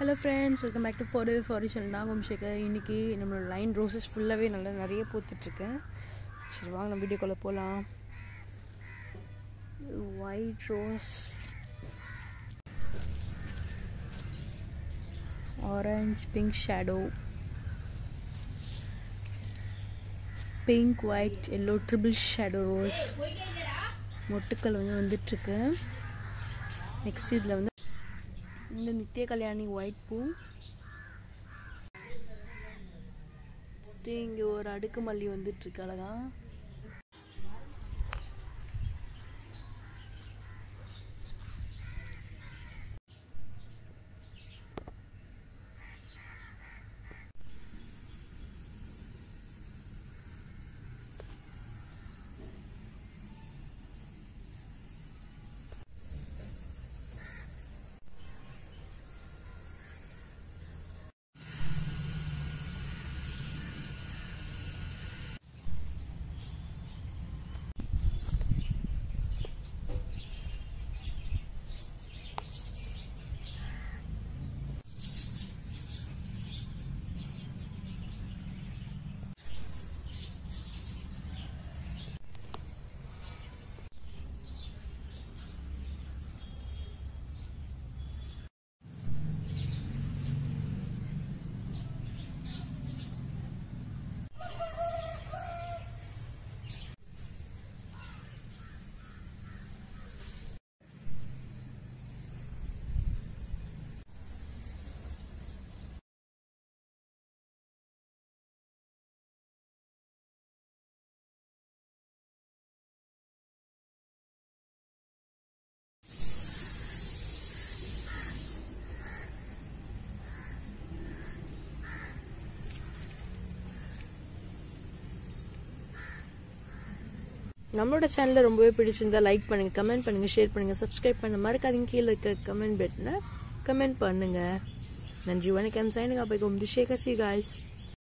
hello friends welcome back to ஃபோர் ஃபாரி channel நான் கும்ஷேகர் இன்றைக்கி நம்மளோட லைன் ரோசஸ் ஃபுல்லாகவே நல்லா நிறைய பூத்துட்ருக்கேன் சரி வாங்க நம்ம வீடியோக்குள்ளே போகலாம் white rose orange pink shadow pink white yellow triple shadow rose மொட்டுக்கள் வந்து வந்துட்டுருக்கு நெக்ஸ்ட் இதில் வந்து இந்த நித்திய கல்யாணி ஒயிட் பூ இங்கே ஒரு அடுக்கு மல்லி வந்துட்டுருக்கு அழகா நம்மளோட சேனலை ரொம்பவே பிடிச்சிருந்தா லைக் பண்ணுங்க கமெண்ட் பண்ணுங்க ஷேர் பண்ணுங்க சப்ஸ்கிரைப் பண்ண மறக்காதீங்க கீழே இருக்க கமெண்ட் பட்டனை கமெண்ட் பண்ணுங்க நன்றி வணக்கம் சைனிங் அப்போ திஷேகர் சி காய்ஸ்